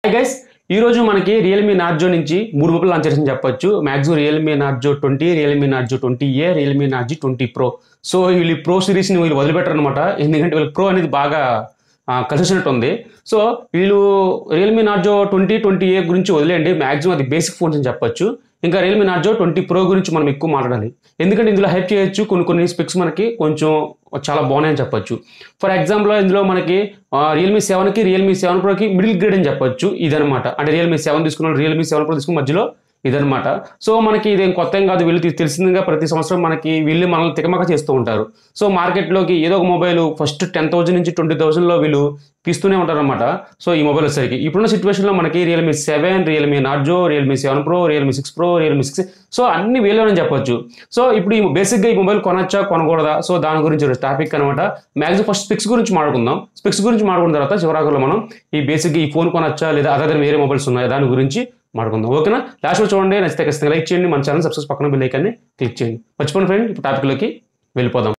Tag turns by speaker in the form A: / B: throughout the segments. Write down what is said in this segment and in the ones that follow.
A: Guys ఈ రోజు మనకి రియల్మీ నార్జో నుంచి మూడు మొబైల్ లాంచ్ చేసింది చెప్పొచ్చు maximum Realme Narzo twenty Realme Narzo twenty A Realme Narzo twenty pro so వీళ్ళు ప్రో సిరీస్ని వీళ్ళు వదిలిపెట్టారు అనమాట ఎందుకంటే వీళ్ళకి ప్రో అనేది బాగా ఆ, కలిసినట్టు ఉంది సో వీళ్ళు Realme Narzo twenty twenty A గురించి వదిలేయండి మ్యాక్సిమం అది బేసిక్ ఫోన్స్ అని చెప్పొచ్చు ఇంకా రియల్మీ నార్జో ట్వంటీ ప్రో గురించి మనం ఎక్కువ మాట్లాడాలి ఎందుకంటే ఇందులో హైప్ చేయొచ్చు కొన్ని కొన్ని స్పెక్స్ మనకి కొంచెం చాలా బాగున్నాయని చెప్పొచ్చు ఫర్ ఎగ్జాంపుల్ ఇందులో మనకి రియల్మీ సెవెన్కి రియల్మీ సెవెన్ ప్రోకి మిడిల్ గ్రేడ్ అని చెప్పొచ్చు ఇదనమాట అంటే రియల్మీ సెవెన్ తీసుకున్న రియల్మీ సెవెన్ ప్రో తీసుకున్న మధ్యలో ఇదనమాట సో మనకి ఇదేం కొత్త ఏం కాదు వీళ్ళు తెలిసిందిగా ప్రతి సంవత్సరం మనకి వీళ్ళు మనల్ని తికమక చేస్తూ ఉంటారు సో మార్కెట్లోకి ఏదో ఒక మొబైల్ ఫస్ట్ టెన్ థౌసండ్ నుంచి ట్వంటీ థౌసండ్లో వీళ్ళు తీస్తూనే ఉంటారు అనమాట సో ఈ మొబైల్ వచ్చేసరికి ఇప్పుడున్న సిచ్యువేషన్లో మనకి Realme seven Realme Narzo Realme seven pro Realme six pro Realme six so అన్ని వీళ్ళని చెప్పొచ్చు సో ఇప్పుడు ఈ బేసిక్గా ఈ మొబైల్ కొనొచ్చా కొనకూడదా సో దాని గురించి టాపిక్ అనమాట మ్యాక్సిమం ఫస్ట్ స్పెక్స్ గురించి మాట్లాడుకుందాం స్పెక్స్ గురించి మాట్లాడుకున్న తర్వాత చివరాకులో మనం ఈ బేసిక్గా ఈ ఫోన్ కొనొచ్చా లేదా అదర్ వేరే మొబైల్స్ ఉన్నాయా దాని గురించి మాట్లాడుకుందాం ఓకేనా లాస్ట్లో చూడండి నచ్చితే ఖచ్చితంగా లైక్ చేయండి మన ఛానల్ సబ్స్క్రైబ్ పక్కన బిల్ ఐకాన్ని క్లిక్ చేయండి మర్చిపోండి ఫ్రెండ్ ఇప్పుడు టాపిక్లోకి వెళ్ళిపోదాం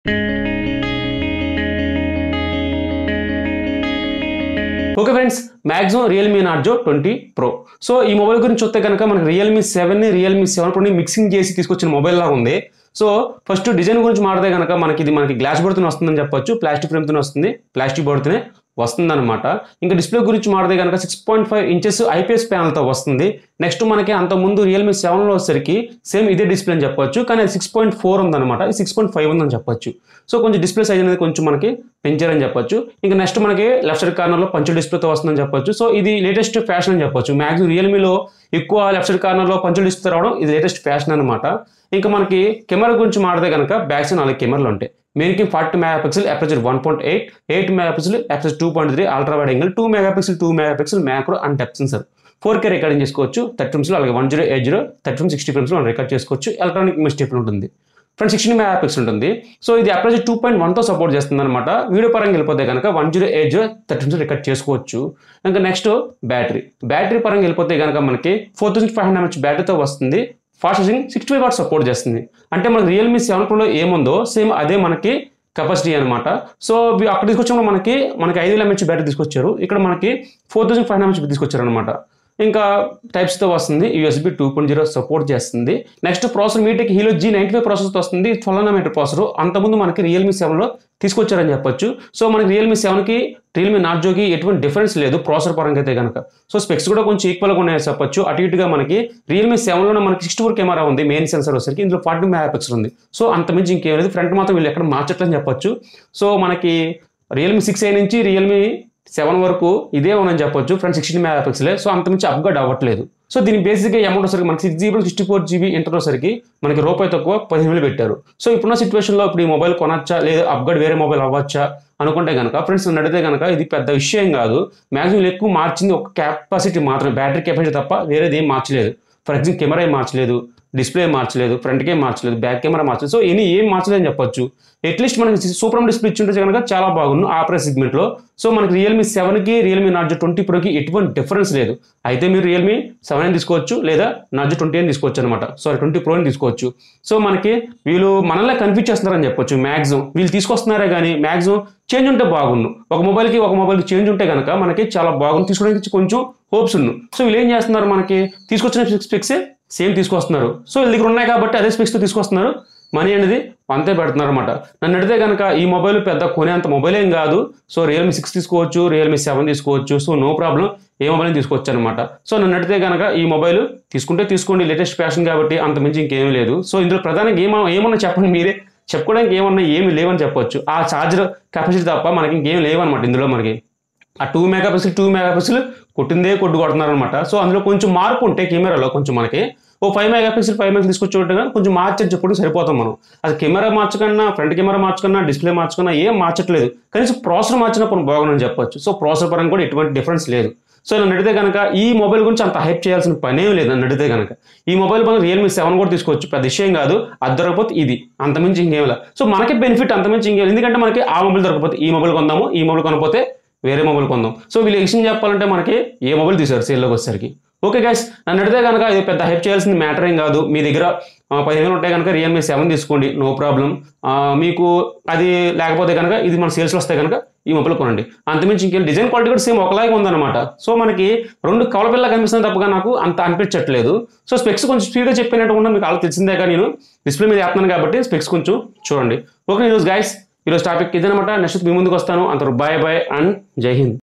A: okay friends maximum Realme Narzo twenty pro so ఈ మొబైల్ గురించి చూస్తే కనుక మనకి రియల్మీ సెవెన్ రియల్మీ సెవెన్ ప్రోని మిక్సింగ్ చేసి తీసుకొచ్చిన మొబైల్ లాగా ఉంది సో ఫస్ట్ డిజైన్ గురించి మాట్లాడితే కనుక మనకి ఇది మనకి గ్లాస్ బోర్డ్తో వస్తుందని చెప్పొచ్చు ప్లాస్టిక్ ఫ్రేమ్తో వస్తుంది ప్లాస్టిక్ బోర్డ్తోనే వస్తుందన్నమాట ఇంకా డిస్ప్లే గురించి మాడితే కనుక six point five inches IPS ప్యానల్తో వస్తుంది నెక్స్ట్ మనకి అంత ముందు రియల్మీ సెవెన్లో వచ్చేసరికి సేమ్ ఇదే డిస్ప్లే అని చెప్పొచ్చు కానీ అది సిక్స్ పాయింట్ ఫోర్ ఉందన్నమాట ఇది సిక్స్ పాయింట్ ఫైవ్ ఉందని చెప్పొచ్చు సో కొంచెం డిస్ప్లే సైజ్ అనేది కొంచెం మనకి పెంచారని చెప్పొచ్చు ఇంకా నెక్స్ట్ మనకి లెఫ్ట్ సైడ్ కార్నర్లో పంచు డిస్ప్లేతో వస్తుందని చెప్పొచ్చు సో ఇది లేటెస్ట్ ఫ్యాషన్ అని చెప్పొచ్చు మ్యాక్సిమం రియల్మీలో ఎక్కువ లెఫ్ట్ సైడ్ కార్నర్లో పంచు డిస్ప్లే రావడం ఇది లేటెస్ట్ ఫ్యాషన్ అనమాట ఇంకా మనకి కెమెరా గురించి మాడితే కనుక బ్యాక్ సైడ్ నాలుగు కెమెరాలు ఉంటాయి మెయిన్కి forty megapixel aperture one point eight eight megapixel aperture two point three ultra wide angle two megapixel two megapixel macro and depth sensor four K recording చేసుకోవచ్చు thirty ఫ్రేమ్స్లో అలాగే one zero eight zero thirty frame sixty ఫ్రేమ్స్లో మనం record చేసుకోవచ్చు electronic మిస్టేప్ ఉంటుంది front sixteen megapixel ఉంటుంది so ఇది అప్రోచ్ టూ పాయింట్ వన్తో సపోర్ట్ చేస్తుంది అనమాట వీడియో పరంగా వెళ్ళిపోతే కనుక one zero eight zero thirty frames record చేసుకోవచ్చు ఇంకా నెక్స్ట్ బ్యాటరీ బ్యాటరీ పరంగా వెళ్ళిపోతే కనుక మనకి four thousand five hundred MH బ్యాటరీతో వస్తుంది fast charging sixty five watt support చేస్తుంది అంటే మనకి రియల్మీ సెవెన్ ప్రోలో ఏముందో సేమ్ అదే మనకి కెపాసిటీ అనమాట సో వి- అక్కడ తీసుకొచ్చినప్పుడు మనకి మనకి ఐదు వేల ఎంహెచ్ బ్యాటరీ తీసుకొచ్చారు ఇక్కడ మనకి four thousand five hundred MH తీసుకొచ్చారు అనమాట ఇంకా టైప్స్తో వస్తుంది USB two point zero support చేస్తుంది next processor MediaTek Helio G ninety five ప్రాసెసర్తో వస్తుంది ట్వెల్వ్ నామీటర్ ప్రాసెసర్ అంతకుముందు మనకి రియల్మీ సెవెన్లో తీసుకొచ్చారని చెప్పొచ్చు సో మనకి రియల్మీ సెవెన్కి రియల్మీ నార్జోకి ఎటువంటి డిఫరెన్స్ లేదు ప్రాసెసర్ పరంగా అయితే కనుక సో స్పెక్స్ కూడా కొంచెం ఈక్వల్గా ఉన్నాయని చెప్పొచ్చు అటు ఇటుగా మనకి రియల్మీ సెవెన్లో మనకి సిక్స్టీ ఫోర్ కెమెరా ఉంది మెయిన్ సెన్సర్ వచ్చేసరికి ఇందులో ఫార్టీ మెగా పిక్సెల్ ఉంది సో అంత మించి ఇంకేం లేదు ఫ్రంట్ మాత్రం వీళ్ళు ఎక్కడ మార్చట్లని చెప్పొచ్చు సో మనకి రియల్మీ సిక్స్ ఏ నుంచి రియల్మీ సెవెన్ వరకు ఇదే ఉందని చెప్పొచ్చు ఫ్రంట్ సిక్స్టీన్ మెగా పిక్సెలే సో అంత మించి అప్గ్రేడ్ అవ్వట్లేదు సో దీని బేసిక్గా అమౌంట్ వచ్చరికి మనకి six GB sixty four GB ఇంటర్ వచ్చరికి మనకి రూపాయి తక్కువ పదిహేను వేలు పెట్టారు సో ఇప్పుడున్న సిచ్యువేషన్లో ఇప్పుడు ఈ మొబైల్ కొనొచ్చా లేదా అప్గ్రేడ్ వేరే మొబైల్ అవ్వచ్చా అనుకుంటే కనుక ఫ్రెండ్స్ నన్ను అడిగితే కనుక ఇది పెద్ద విషయం కాదు మ్యాక్సిమం ఎక్కువ మార్చింది ఒక కెపాసిటీ మాత్రమే బ్యాటరీ కెపాసిటీ తప్ప వేరేది ఏం మార్చలేదు ఫర్ ఎగ్జాంపుల్ కెమెరా ఏం మార్చలేదు డిస్ప్లే ఏం మార్చలేదు ఫ్రంట్ కేం మార్చలేదు బ్యాక్ కెమెరా మార్చలేదు సో ఎనీ ఏం మార్చలేదని చెప్పొచ్చు అట్లీస్ట్ మనకి సూపర్ డిస్ప్లే ఇచ్చి ఉంటే కనుక చాలా బాగుంది ఆ ప్రైస్ సెగ్మెంట్లో సో మనకి రియల్మీ సెవెన్కి రియల్మీ నార్జో ట్వంటీ ప్రోకి ఎటువంటి డిఫరెన్స్ లేదు అయితే మీరు రియల్మీ సెవెన్ తీసుకోవచ్చు లేదా నార్జో ట్వంటీ అని తీసుకోవచ్చు అనమాట సారీ ట్వంటీ ప్రోని తీసుకోవచ్చు సో మనకి వీళ్ళు మనల్ని కన్ఫ్యూజ్ చేస్తున్నారని చెప్పొచ్చు మ్యాక్సిమం వీళ్ళు తీసుకొస్తున్నారే కానీ మ్యాక్సిమం చేంజ్ ఉంటే బాగుండు ఒక మొబైల్కి ఒక మొబైల్కి చేంజ్ ఉంటే కనుక మనకి చాలా బాగుంది తీసుకోవడానికి కొంచెం హోప్స్ ఉన్ను సో వీళ్ళు ఏం చేస్తున్నారు మనకి తీసుకొచ్చిన స్పెక్సే సేమ్ తీసుకొస్తున్నారు సో వీళ్ళ దగ్గర ఉన్నాయి కాబట్టి అదే స్పెక్స్తో తీసుకొస్తున్నారు మనీ అనేది అంతే పెడుతున్నారు అనమాట నన్ను అడిగితే కనుక ఈ మొబైల్ పెద్ద కొనేంత మొబైల్ ఏం కాదు సో రియల్మీ సిక్స్ తీసుకోవచ్చు రియల్మీ సెవెన్ తీసుకోవచ్చు సో నో ప్రాబ్లం ఏ మొబైల్ తీసుకోవచ్చు అనమాట సో నన్ను అడిగితే కనుక ఈ మొబైల్ తీసుకుంటే తీసుకోండి లేటెస్ట్ ఫ్యాషన్ కాబట్టి అంత మించి ఇంకేమీ లేదు సో ఇందులో ప్రధానంగా ఏమో ఏమన్నా చెప్పండి మీరే చెప్పుకోవడానికి ఏమన్నా ఏమి లేవని చెప్పొచ్చు ఆ ఛార్జర్ కెపాసిటీ తప్ప మనకి ఇంకేం లేవన్నమాట ఇందులో మనకి ఆ two megapixel two megapixel కొట్టిందే కొట్టు కొడుతున్నారు అనమాట సో అందులో కొంచెం మార్పు ఉంటే కెమెరాలో కొంచెం మనకి ఓ five mega pixel five mega తీసుకొచ్చేట్టుగా కొంచెం మార్చని చెప్పడం సరిపోతాం మనం అది కెమెరా మార్చకన్నా ఫ్రంట్ కెమెరా మార్చకన్నా డిస్ప్లే మార్చకన్నా ఏం మార్చట్లేదు కనీసం ప్రాసెసర్ మార్చినప్పుడు బాగుందని చెప్పొచ్చు సో ప్రాసెసర్ పరంగా కూడా ఎటువంటి డిఫరెన్స్ లేదు సో నన్ను అడిగితే కనుక ఈ మొబైల్ గురించి అంత హైప్ చేయాల్సిన పనేం లేదు నన్ను అడిగితే కనుక ఈ మొబైల్ మనం రియల్మీ సెవెన్ కూడా తీసుకోవచ్చు పెద్ద విషయం కాదు అది దొరకపోతే ఇది అంతమించి ఇంకేం లేదు సో మనకి బెనిఫిట్ అంతమించి ఇంకేం లేదు. ఎందుకంటే మనకి ఆ మొబైల్ దొరకపోతే ఈ మొబైల్ కొందాము ఈ మొబైల్ కొనకపోతే వేరే మొబైల్ కొందాం సో వీళ్ళు విషయం చెప్పాలంటే మనకి ఏ మొబైల్ తీసారు సేల్లోకి వచ్చేసరికి ఓకే గైస్ నన్ను అడిగితే కనుక ఇది పెద్ద హైప్ చేయాల్సిన మ్యాటర్ ఏం కాదు మీ దగ్గర ఆ, పదిహేను వేలు ఉంటే కనుక రియల్మీ సెవెన్ తీసుకోండి నో ప్రాబ్లం మీకు అది లేకపోతే కనుక ఇది మన సేల్స్లో వస్తే కనుక ఈ మొబైల్ కొనండి అంతమించి ఇంకేం డిజైన్ క్వాలిటీ కూడా సేమ్ ఒకలాగే ఉందన్నమాట సో మనకి రెండు కవలపిల్ల కనిపిస్తుంది తప్పగా నాకు అంత అనిపించట్లేదు సో స్పెక్స్ కొంచెం స్పీడ్గా చెప్పినట్టు కూడా మీకు అలా తెలిసిందేగా నేను డిస్ప్లే మీద వేస్తున్నాను కాబట్టి స్పెక్స్ కొంచెం చూడండి ఓకే న్యూస్ గైస్ ఈరోజు టాపిక్ ఇదనమాట నెక్స్ట్ మీ ముందుకు వస్తాను అంత బాయ్ బాయ్ అండ్ జై హింద్